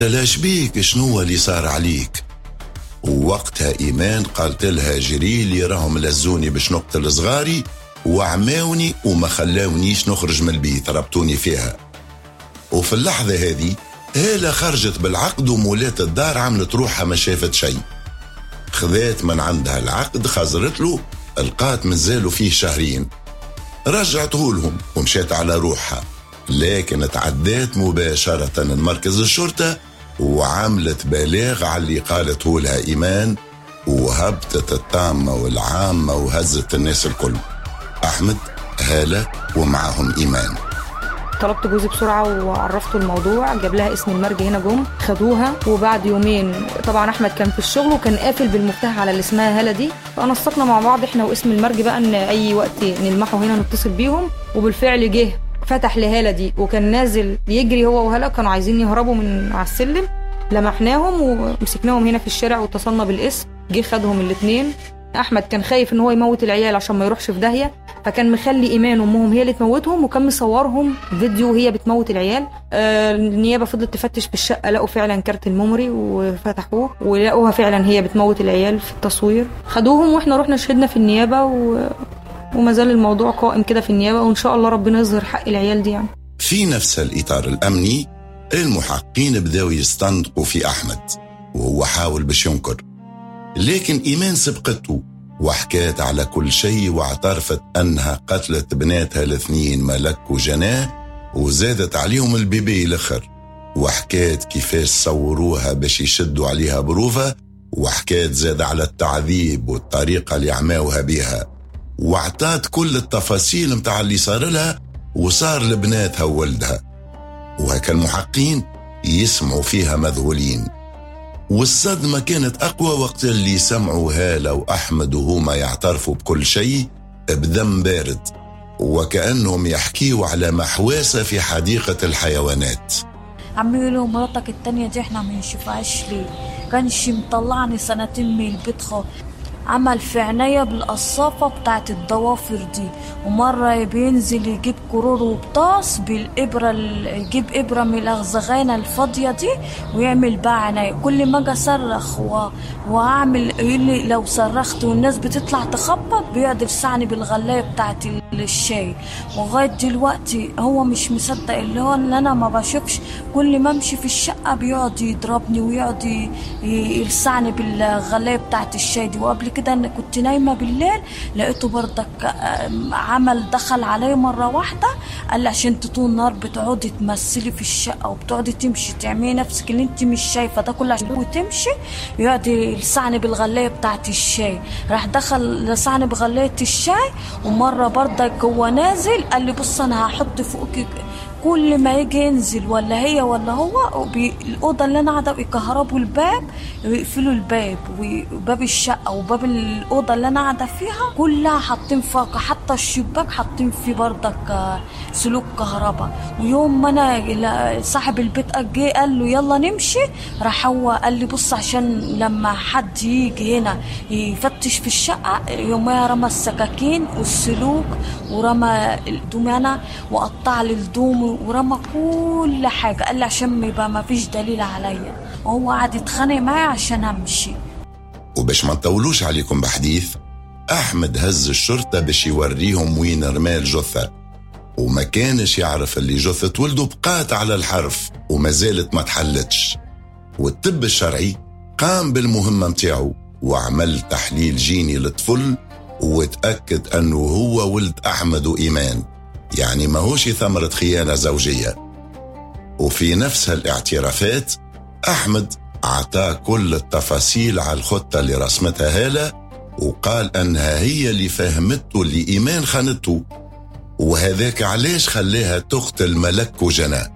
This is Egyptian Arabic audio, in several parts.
لاش بيك شنو اللي صار عليك ووقتها إيمان قالت لها جري لي راهم لزوني باش نقتل صغاري وعماوني وما خلاونيش نخرج من البيت ربطوني فيها وفي اللحظة هذه هالة خرجت بالعقد ومولات الدار عملت روحها ما شافت شيء خذات من عندها العقد خزرت له القات مازالوا فيه شهرين رجعته لهم ومشات على روحها لكن تعدات مباشرة لمركز الشرطة وعملت بلاغ على اللي قالته لها إيمان وهبطت الطامة والعامة وهزت الناس الكل أحمد هالة ومعهم إيمان طلبت جوزي بسرعه وعرفته الموضوع جاب لها اسم المرج هنا جم خدوها وبعد يومين طبعا احمد كان في الشغل وكان قافل بالمفتاح على اللي اسمها هاله دي فنسقنا مع بعض احنا واسم المرج بقى ان اي وقت نلمحه هنا نتصل بيهم وبالفعل جه فتح لهاله دي وكان نازل يجري هو وهاله كانوا عايزين يهربوا من على السلم لمحناهم ومسكناهم هنا في الشارع واتصلنا بالاسم جه خدهم الاثنين احمد كان خايف ان هو يموت العيال عشان ما يروحش في داهيه فكان مخلي ايمان امهم هي اللي تموتهم وكان مصورهم فيديو وهي بتموت العيال آه النيابه فضلت تفتش في الشقه لقوا فعلا كارت الميموري وفتحوه ولقوها فعلا هي بتموت العيال في التصوير خدوهم واحنا رحنا شهدنا في النيابه و... وما زال الموضوع قائم كده في النيابه وان شاء الله ربنا يظهر حق العيال دي يعني في نفس الإطار الأمني المحققين بداوا يستنطقوا في أحمد وهو حاول باش ينكر لكن إيمان سبقته وحكات على كل شيء واعترفت أنها قتلت بناتها الاثنين ملك وجناه وزادت عليهم البيبي الأخر وحكات كيفاش صوروها باش يشدوا عليها بروفة وحكات زاد على التعذيب والطريقة اللي عماوها بها واعطات كل التفاصيل متاع اللي صار لها وصار لبناتها وولدها وهكا المحققين يسمعوا فيها مذهولين والصدمة كانت أقوى وقت اللي سمعوا هالة وأحمد وهما يعترفوا بكل شيء بدم بارد وكأنهم يحكيوا على محواسة في حديقة الحيوانات عمي له مراتك التانية دي احنا ما نشوفهاش ليه كانش مطلعني سنتين من البيت خالص عمل في عينيا بالقصافة بتاعت الضوافر دي ومرة بينزل يجيب كرور وبطاس بالإبرة ال- يجيب إبرة من الأغزغانة الفاضية دي ويعمل بقى عينيا كل ما أجي أصرخ و- وأعمل يقول لي لو صرخت والناس بتطلع تخبط بيقعد يلسعني بالغلاية بتاعت ال- الشاي لغاية دلوقتي هو مش مصدق اللي هو ان انا ما بشوفش كل ما امشي في الشقة بيقعد يضربني ويقعد ي- ي- يلسعني بالغلاية بتاعت الشاي دي وقبل كده انا كنت نايمة بالليل لقيته برضك آم، عمل دخل عليا مرة واحدة قال لي عشان انت طول النهار بتقعدي تمثلي في الشقة وبتقعدي تمشي تعملي نفسك ان انت مش شايفة ده كله عشان وتمشي يقعد يلسعني بالغلاية بتاعت الشاي راح دخل لسعني بغلاية الشاي ومرة برضك هو نازل قال لي بص انا هحط فوقك كل ما يجي ينزل ولا هي ولا هو وبي... الأوضة اللي أنا قاعدة يكهربوا الباب ويقفلوا الباب وباب الشقة وباب الأوضة اللي أنا قاعدة فيها كلها حاطين فوق حتى الشباك حاطين فيه بردك آه، سلوك كهرباء ويوم ما أنا لا- صاحب البيت جه قال له يلا نمشي راح هو قال لي بص عشان لما حد يجي هنا يفتش في الشقة يومها رمى السكاكين والسلوك ورمى الهدوم انا وقطع لي هدومي ورمى كل حاجة قال لي عشان ما يبقى ما فيش دليل عليا وهو قعد يتخانق معايا عشان امشي وباش ما نطولوش عليكم بحديث أحمد هز الشرطة باش يوريهم وين رمى الجثة وما كانش يعرف اللي جثة ولده بقات على الحرف وما زالت ما تحلتش والطب الشرعي قام بالمهمة متاعه وعمل تحليل جيني للطفل وتأكد أنه هو ولد أحمد وإيمان يعني ما هوش ثمرة خيانة زوجية وفي نفس الاعترافات أحمد أعطاه كل التفاصيل على الخطة اللي رسمتها هالة وقال أنها هي اللي فهمته اللي إيمان خانته وهذاك علاش خلاها تقتل ملك وجناه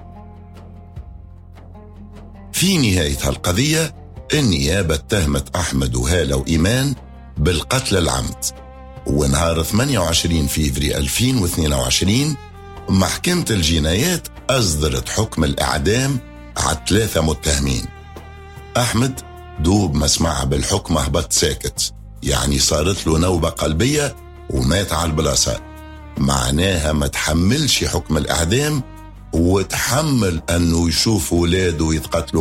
في نهاية هالقضية النيابة اتهمت أحمد وهالة وإيمان بالقتل العمد ونهار 28 فيفري 2022 محكمة الجنايات أصدرت حكم الإعدام على ثلاثة متهمين أحمد دوب ما سمع بالحكم هبط ساكت يعني صارت له نوبة قلبية ومات على البلاصة معناها ما تحملش حكم الإعدام وتحمل انه يشوف اولاده يتقتلوا